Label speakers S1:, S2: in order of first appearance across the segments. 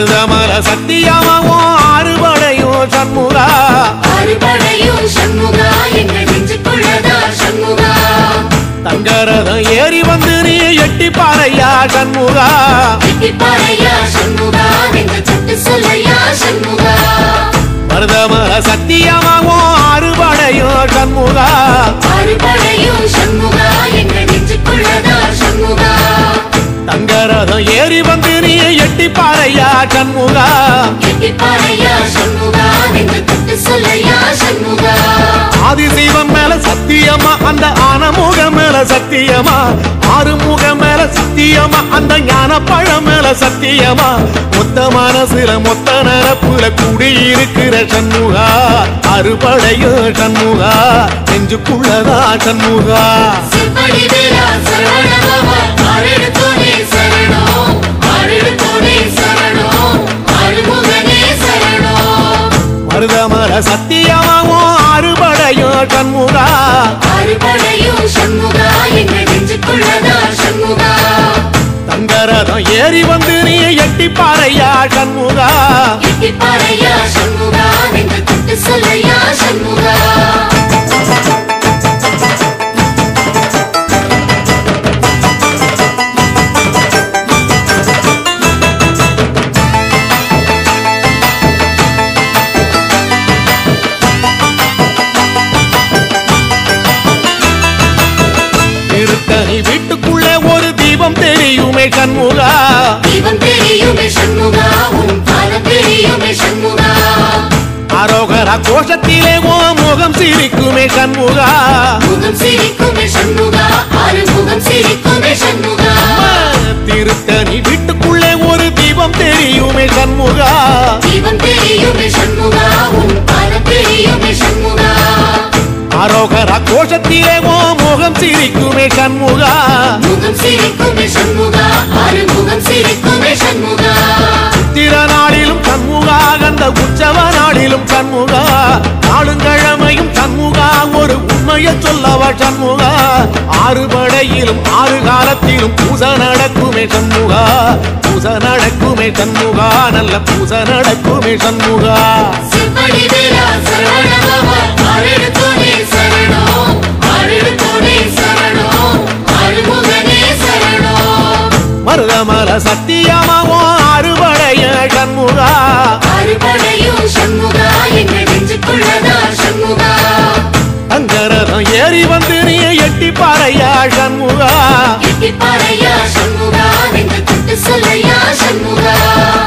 S1: மருதமல சத்தியமாவும் ஆறுபடையும் சண்முகா
S2: அறுபடையும் சண்முகா எங்கள் நெஞ்சுக்குள்ளதா சண்முகா
S1: தங்கரதம் ஏறி வந்து நீ எட்டி பாறையா சண்முகா
S2: எட்டிப்பாறையா சண்முகா எங்கள் சட்டு சொல்லையா சண்முகா
S1: மருதமல சத்தியமாவும் ஆறுபடையும் சண்முகா
S2: அறுபடையும் சண்முகா எங்கள் நெஞ்சுக்குள்ளதா சண்முகா
S1: தங்கரதம் ஏறி வந்து நீ எட்டி பாறையா சண்முகா
S2: எட்டிப்பாறையா சண்முகா எங்கள் சட்டு சொல்லையா சண்முகா
S1: ஆதிசைவம் மேல சத்தியமா அந்த ஆனமுக மேல சத்தியமா ஆறுமுக மேல சத்தியமா அந்த ஞான பழம் மேல சத்தியமா மொத்த மனசுல மொத்த நரப்புல குடியிருக்கிற சண்முகா அறுபடையும் சண்முகா நெஞ்சுக்குள்ளதா சண்முகா
S2: செவ்வடி வேலா சரவணபவா ஆறெடுத்தோனே சரணம் ஆறெடுத்தோனே சரணம் ஆறுமுகனே சரணம்
S1: மருதமர சத்தியமாவும் அறுபடையும் சண்முகா
S2: அறுபடையும் சண்முகா எங்கள் நெஞ்சுக்குள்ளதா சண்முகா
S1: தங்கரதம் ஏறி வந்து நீ எட்டி பாறையா சண்முகா
S2: எட்டிப்பாறையா சண்முகா எங்கள் தொட்டு சொல்லையா சண்முகா
S1: திருத்தணி வீட்டுக்குள்ளே ஒரு தீபம் தெரியுமே கண்முகா
S2: தீபம் தெரியுமே சண்முகா உன் பாதம் தெரியுமே சண்முகா
S1: அரோகரா கோஷத்திலே ஓ முகம் சிரிக்குமே கண்முகா
S2: முகம் சிரிக்குமே சண்முகா ஆறு முகம் சிரிக்குமே சண்முகா
S1: திருத்தணி வீட்டுக்குள்ளே ஒரு தீபம் தெரியுமே கண்முகா
S2: தீபம் தெரியுமே சண்முகா உன் பாதம் தெரியுமே சண்முகா
S1: அரோகரா கோஷத்திலே ஓ முகம் சிரிக்குமே கண்முகா
S2: முகம் சிரிக்குமே சண்முகா ஆறு முகம் சிரிக்குமே சண்முகா
S1: சித்திர நாளிலும் கண்முகா கந்த உற்சவ நாளிலும் கண்முகா நாளுங்கிழமையும் கண்முகா ஒரு உண்மையை சொல்லவா சண்முகா ஆறு படையிலும் ஆறு காலத்திலும் பூச நடக்குமே சண்முகா பூச நடக்குமே சண்முகா நல்ல பூச நடக்குமே சண்முகா
S2: செவ்வடி வேலா சரவணபவா ஆறெடுத்தோனே சரணம் ஆறெடுத்தோனே சரணம் ஆறுமுகனே சரணம்
S1: மருதமல சத்தியமாவோ அறுபடைய சண்முகா
S2: அறுபடையும் சண்முகா எங்கள் நெஞ்சுக்குள்ளதா சண்முகா
S1: அங்கரதம் ஏறி வந்து நீ எட்டி பாறையா சண்முகா
S2: எட்டிப்பாறையா சண்முகா எங்கள் தொட்டு சொல்லையா சண்முகா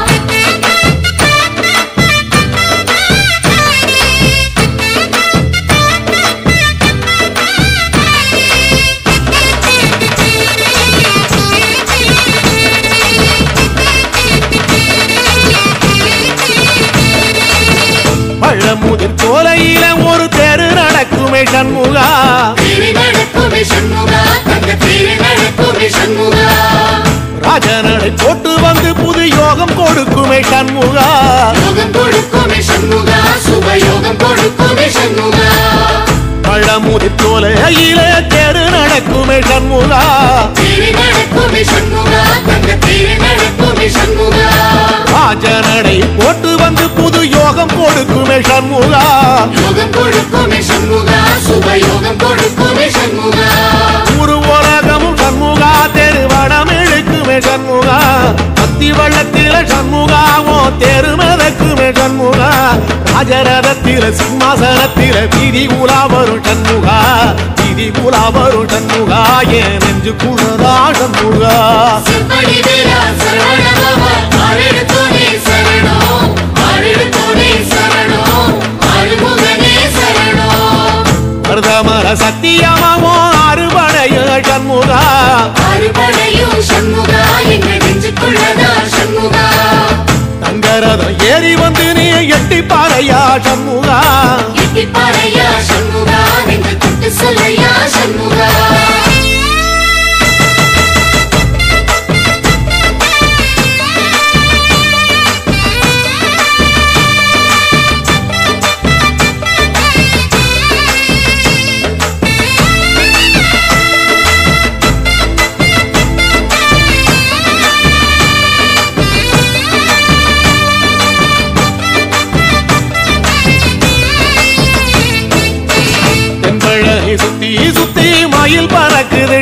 S1: பழமுதிர் கோலையில ஒரு தெரு நடக்குமே சண்முகா
S2: தேரி நடக்குமே சண்முகா தங்க தேரி நடக்குமே சண்முகா
S1: ராஜனடை போட்டு வந்து புது யோகம் கொடுக்குமே சண்முகா
S2: யோகம் கொடுக்குமே சண்முகா சுபயோகம் கொடுக்குமே சண்முகா
S1: பழமுதிர் கோலையில தெரு நடக்குமே சண்முகா
S2: தேரி நடக்குமே சண்முகா தங்க தேரி நடக்குமே சண்முகா
S1: ராஜனடை போட்டு வந்து புது யோகம் கொடுக்குமே சண்முகா
S2: யோகம் கொடுக்குமே சண்முகா சுபயோகம் கொடுக்குமே சண்முகா
S1: ஒரு உலகமும் சண்முகா தெருவடம் இழுக்குமே சண்முகா அத்தி வள்ளத்தில சண்முகாவோ தெரு மிதக்குமே சண்முகா ராஜரதத்தில சிம்மாசனத்தில விதி உலா வரும் சண்முகா விதி உலா வரும் சண்முகா என் நெஞ்சு குழதா சண்முகா
S2: செவ்வடி வேலா சரவணபவா ஆறெடுத்தோனே சரணம் ஆறெடுத்தோனே சரணம் ஆறுமுகனே சரணம்
S1: மருதமர சத்தியமாவோ அறுபடைய சண்முகா
S2: அறுபடையும் சண்முகா எங்கள் நெஞ்சுக்குள்ளதா சண்முகா
S1: தங்கரதம் ஏறி வந்து நீ எட்டி பாறையா சண்முகா
S2: எட்டிப்பாறையா சண்முகா எங்கள் தொட்டு சொல்லையா சண்முகா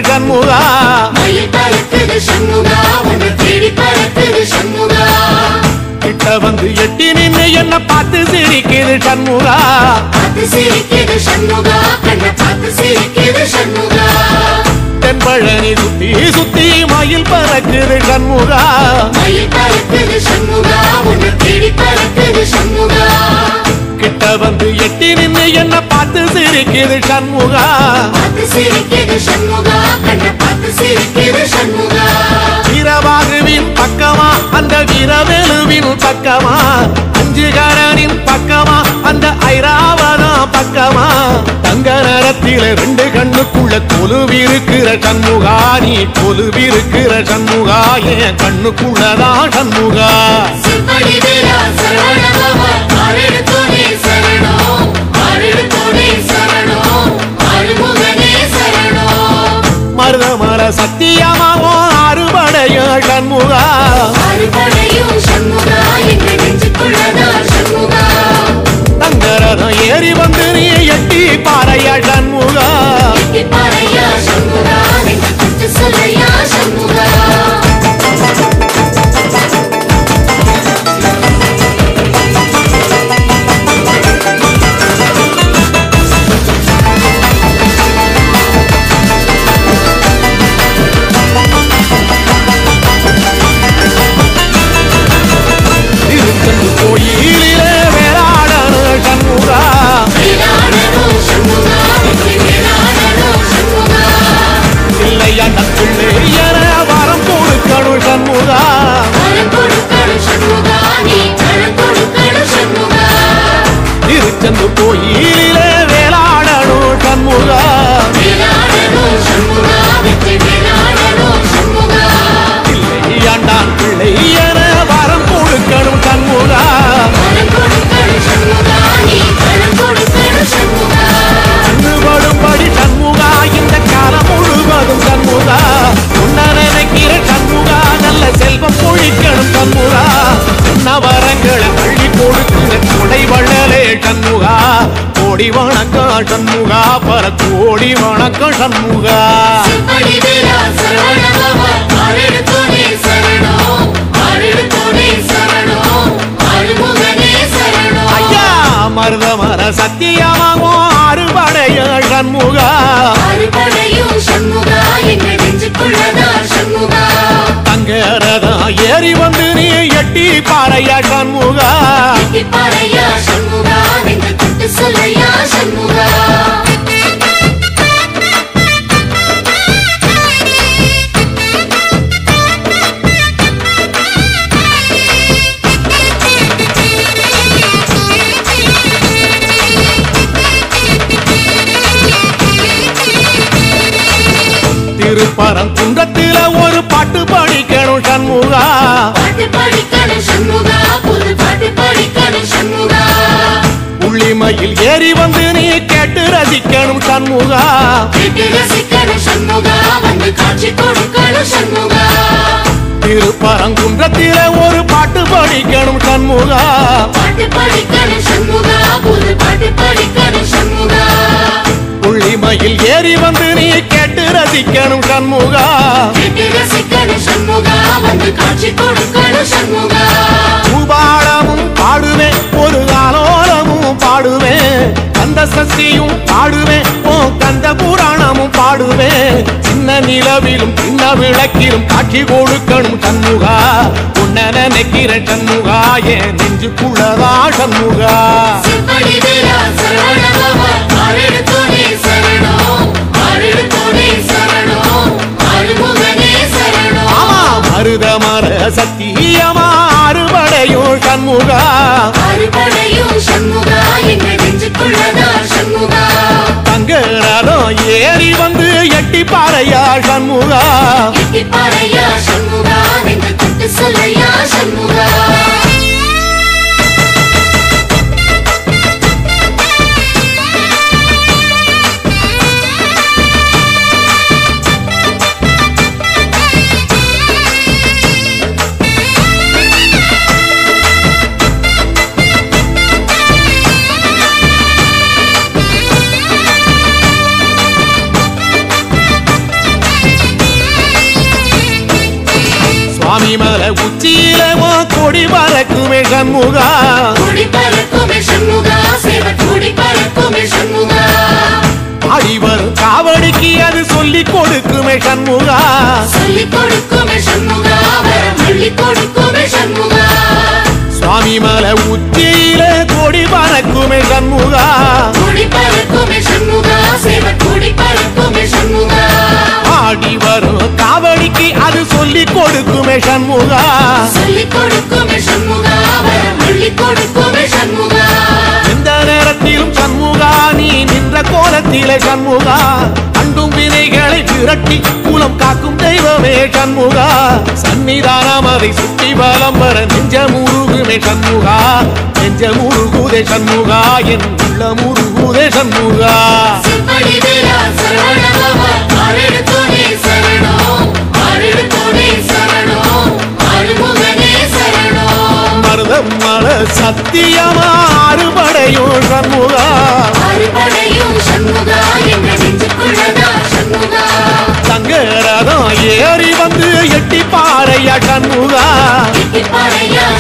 S1: சண்முகா
S2: மயில் பறக்குது சண்முகா உன்னை தேடி பறக்குது சண்முகா
S1: கிட்ட வந்து எட்டி நின்னு என்ன பார்த்து சிரிக்குது சண்முகா
S2: பார்த்து சிரிக்குது சண்முகா கண்ணை பார்த்து சிரிக்குது சண்முகா
S1: தென்பழனி சுத்தி சுத்தி மயில் பறக்குது சண்முகா
S2: மயில் பறக்குது சண்முகா உன்னை தேடி பறக்குது சண்முகா
S1: கிட்ட வந்து எட்டி நின்னு என்ன பார்த்து சிரிக்குது சண்முகா
S2: பார்த்து சிரிக்குது சண்முகா கண்ணை பார்த்து சிரிக்குது சண்முகா
S1: வீரபாகுவின் பக்கமா அந்த வீரவேலுவின் பக்கமா அஞ்சுகரனின் பக்கமா அந்த ஐராவதா பக்கமா தங்க நேரத்தில ரெண்டு கண்ணுக்குள்ள கொலுவிருக்கிற சண்முகா நீ கொலுவிருக்கிற சண்முகா என் கண்ணுக்குள்ளதான் சண்முகா
S2: செம்படி வேலா சரவணபவா ஆரெடுத்தோனே சரணம் ஆரெடுத்தோனே சரணம் ஆறுமுகனே சரணம்
S1: மருதமர சத்தியமாவோ அறுபடைய சண்முகா
S2: அறுபடையும் சண்முகா எங்க நெஞ்சுக்குள்ளதா சண்முகா
S1: தங்கரதம் ஏறி வந்து நீ எட்டி பாறைய சண்முகா
S2: எட்டி பாறையா சண்முகா நெஞ்சு குத்து சொல்லையா சண்முகா
S1: திருச்செந்து கோயிலிலே வேளாடன சண்முகா
S2: வேளாடணும் சண்முகா வெற்றி வேளாடணும் சண்முகா
S1: இல்லையா நப்பிள்ளை என வரம் கொடுக்கணும் சண்முகா
S2: வரம் கொடுக்கணும் சண்முகா நீ வரம் கொடுக்கணும் சண்முகா
S1: திருச்செந்து கோயிலிலே வேளாடணும் சண்முகா
S2: வேளாடணும் சண்முகா வெற்றி வேளாடணும் சண்முகா
S1: இல்லையாண்டான் பிள்ளை என வரம் கொடுக்கணும் சண்முகா
S2: வரம் கொடுக்கணும் சண்முகா நீ வரம் கொடுக்கணும் சண்முகா
S1: கண்ணுபடும்படி சண்முகா இந்த காலம் முழுவதும் சண்முகா உன்ன நினைக்கிற சண்முகா நல்ல செல்வம் பொழிக்கணும் சண்முகா உன்ன வரங்களை அள்ளி கொடுக்கிற கொடை வள்ளலே சண்முகா கோடி வணக்கம் சண்முகா பல கோடி வணக்கம் சண்முகா
S2: செம்படி வேலா சரவணபவா ஆரெடுத்தோனே சரணம் ஆரெடுத்தோனே சரணம் ஆறுமுகனே சரணம்
S1: ஐயா மருத மர சத்தியமாகும் அறுபடைய சண்முகா
S2: அறுபடையும் சண்முகா எங்க நெஞ்சுக்குள்ளதா சண்முகா
S1: தங்கரதா ஏறி வந்து நீ எட்டி பாறைய சண்முகா
S2: எட்டி பாறையா சண்முகா நெஞ்சு குத்து சொல்லையா சண்முகா
S1: திருப்பரம் குன்றத்தில ஒரு பாட்டு படிக்கணும் சண்முகா
S2: பாட்டு படிக்கணும் சண்முகா புது பாட்டு படிக்கணும் சண்முகா
S1: உள்ளிமையில் ஏறி வந்து நீ கேட்டு ரசிக்கணும் சண்முகா
S2: கேட்டு ரசிக்கணும் சண்முகா வந்து காட்சி கொடுக்கணும் சண்முகா
S1: திருப்பரங்குன்றத்தில ஒரு பாட்டு படிக்கணும் சண்முகா
S2: பாட்டு படிக்கணும் சண்முகா புது பாட்டு படிக்கணும் சண்முகா
S1: உள்ளிமையில் ஏறி வந்து நீ கேட்டு ரசிக்கணும் சண்முகா
S2: கேட்டு ரசிக்கணும் சண்முகா வந்து காட்சி கொடுக்கணும் சண்முகா
S1: பூபாளமும் பாடுவேன் ஒரு ஆலோலமும் பாடுவேன் கந்த சஷ்டியும் பாடுவேன் ஓ கந்த புராணமும் பாடுவேன் சின்ன நிலவிலும் சின்ன விளக்கிலும் காட்சி கொடுக்கணும் சண்முகா உன்ன நினைக்கிற சண்முகா என் நெஞ்சுக்குள்ளதா சண்முகா
S2: செம்படி வேலா சரவணபவா ஆரெடுத்தோனே சரணம் ஆரெடுத்தோனே சரணம் ஆறுமுகனே சரணம்
S1: ஆமா மருத மர சத்தியமா அறுபடையும் சண்முகா
S2: அறுபடையும் சண்முகா எங்க நெஞ்சுக்குள்ளதா சண்முகா
S1: தங்கரதம் ஏறி வந்து எட்டி பாறையா சண்முகா
S2: எட்டி பாறையா சண்முகா நெஞ்சு குத்து சொல்லையா சண்முகா
S1: சுவாமி மலை உச்சியில உன் கொடி பறக்குமே சண்முகா
S2: கொடி பறக்குமே சண்முகா சேவ கொடி பறக்குமே சண்முகா
S1: ஆடி வரும் காவடிக்கு அது சொல்லி கொடுக்குமே சண்முகா
S2: சொல்லிக் கொடுக்குமே சண்முகா வரம் அள்ளி கொடுக்குமே சண்முகா
S1: சுவாமி மலை உச்சியில கொடி பறக்குமே சண்முகா
S2: கொடி பறக்குமே சண்முகா சேவ கொடி பறக்குமே சண்முகா
S1: ஆடி வரும் காவடிக்கு அது சொல்லி கொடுக்குமே சண்முகா
S2: சொல்லிக் கொடுக்குமே சண்முகா வரம் அள்ளி கொடுக்குமே சண்முகா
S1: எந்த நேரத்திலும் சண்முகா நீ நின்ற கோலத்திலே சண்முகா அண்டும் வினைகளை விரட்டி குலம் காக்கும் தெய்வமே சண்முகா சன்னிதானம் அதை சுற்றி பலம் வர நெஞ்ச முருகுமே சண்முகா நெஞ்ச முருகுதே சண்முகா என் உள்ள முருகுதே சண்முகா
S2: செம்படி வேலா சரவணபவா ஆரெடுத்தோனே சரணம் ஆரெடுத்தோனே சரணம் ஆறுமுகனே சரணம்
S1: மருதம் மல சத்தியமா அறுபடையும் சண்முகா
S2: அறுபடையும் சண்முகா என்ற நெஞ்சுக்குள்ளதா சண்முகா
S1: தங்க ரதம் ஏறி வந்து எட்டி பாறையா சண்முகா
S2: எட்டிப்பாறையா